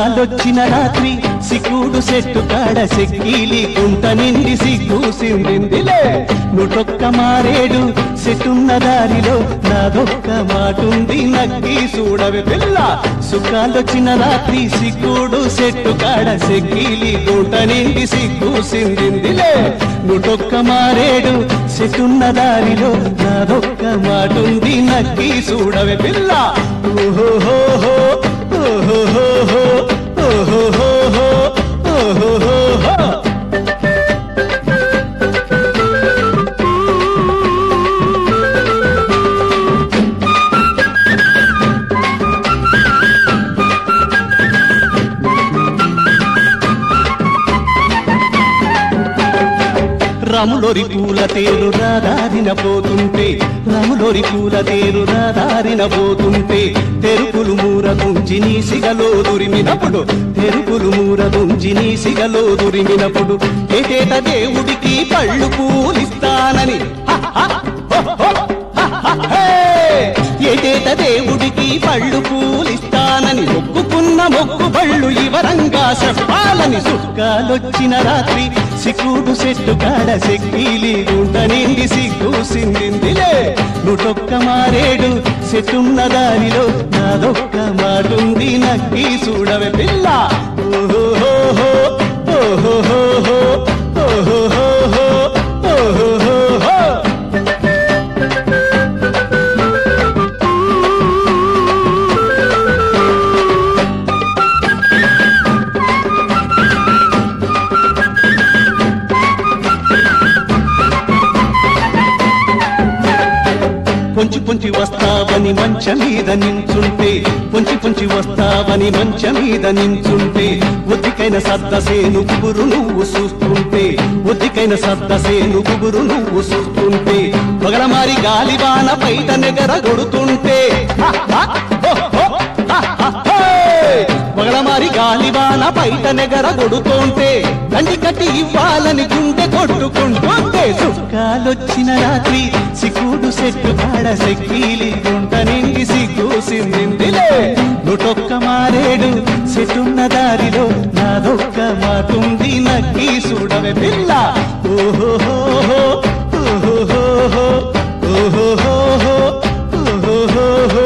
సుఖాలొచ్చిన రాత్రి సిక్కుడు సెట్టు కాడ సెక్కీలి కుంట నిండి సిగ్గు సిందిందిలే నుటొక్క మారేడు సెట్టున్న దారిలో నాదొక్క మాటుంది నక్కి చూడవే పిల్ల సుఖాలొచ్చిన రాత్రి సిక్కుడు సెట్టు కాడ సెక్కీలి కుంట నిండి సిగ్గు సిందిందిలే నుటొక్క మారేడు సెట్టున్న దారిలో నాదొక్క మాటుంది నక్కి చూడవే పిల్ల ఓహోహోహో ఓహోహోహో ఓహోహోహో ఓహోహోహో రాములోరి పూల తేరు రాదారిన పోతుంటే రాములోరి పూల తేరు రాదారిన పోతుంటే తెరుపులు మూర తుంచి నీ సిగలో దురిమినప్పుడు తెరుపులు మూర తుంచి నీ సిగలో దురిమినప్పుడు ఏటేట దేవుడికి పళ్ళు పూలిస్తానని హ, హ, హో, హో, హ, హ, హే! ఏటేట దేవుడికి పళ్ళు పూలిస్తానని మొక్కుకున్న మొక్కు బళ్ళు ఇవరంగా చెప్పాలని సుక్కాలొచ్చిన రాత్రి సిక్కుడు సెట్టు కాడ సెక్కీలి గుంట నిండి సిగ్గు సిందిందిలే నుటొక్క మారేడు సెట్టున్న దారిలో నాదొక్క మాటుంది నక్కి చూడవే పిల్ల ఓహోహోహో ఓహోహోహో ఓహోహోహో ఓహోహోహో పొంచి పొంచి వస్తావని మంచ మీద నించుంటే పొంచి పొంచి వస్తావని మంచ మీద నించుంటే ఒద్దికైన సద్దసేను గుబురు నువ్వు చూస్తుంటే ఒద్దికైన సద్దసేను గుబురు నువ్వు చూస్తుంటే పగలమారి గాలివాన బయట నెగర కొడుతుంటే హ, హ, హో, హో, హ, హ, హే! పగలమారి గాలివాన బయట నెగర కొడుతుంటే దండి కట్టి ఇవ్వాలని గుండె కొట్టుకుంటుంటే సుఖాలొచ్చిన రాత్రి సిక్కుడు సెట్టు కాడ సెక్కీలి గుంట నిండి సిగ్గు సిందిందిలే నుటొక్క మారేడు సెట్టున్న దారిలో నాదొక్క మాటుంది నక్కి చూడవే పిల్ల ఓహోహోహో ఓహోహోహో ఓహోహోహో ఓహోహోహో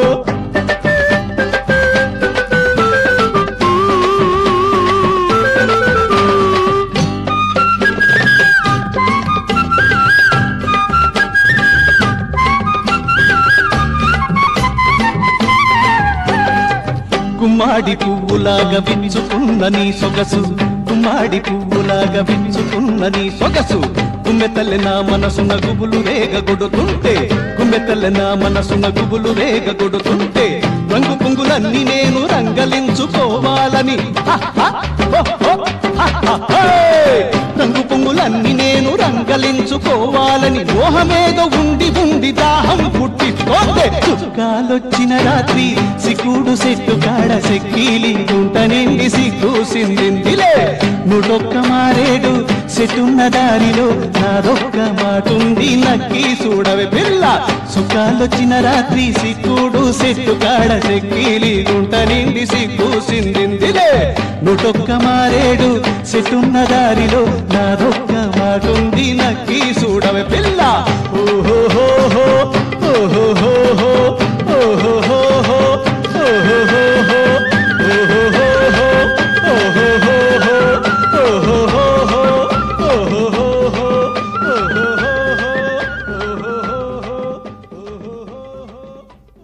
గుమ్మాడి పువ్వులాగా విచ్చుకున్న నీ సొగసు గుమ్మాడి పువ్వులాగా విచ్చుకున్న నీ సొగసు గుమ్మెతల్లె నా మనసున గుబులు రేగ కొడుతుంటే గుమ్మెతల్లె నా మనసున గుబులు రేగ కొడుతుంటే రంగు పొంగులన్నీ నేను రంగలించుకోవాలని హ, హ, హో, హో, హ, హ, హే! రంగు పొంగులన్నీ నేను రంగలించుకోవాలని మోహమేదో ఉండి ఉండి దాహం పుట్టిస్తోంది చుక్కాలొచ్చిన రాత్రి సిక్కుడు సెట్టు కాడ సెక్కీలి గుంట నిండి సిగ్గు సిందిందిలే నుడొక్క మారేడు సెట్టున్న దారిలో నాదొక్క మాటుంది నక్కి చూడవే పిల్ల సుఖాలొచ్చిన రాత్రి సిక్కుడు సెట్టు కాడ సెక్కీలి గుంట నిండి సిగ్గు సిందిందిలే నుటొక్క మారేడు సెట్టున్న దారిలో నాదొక్క మాటుంది నక్కి చూడవే పిల్ల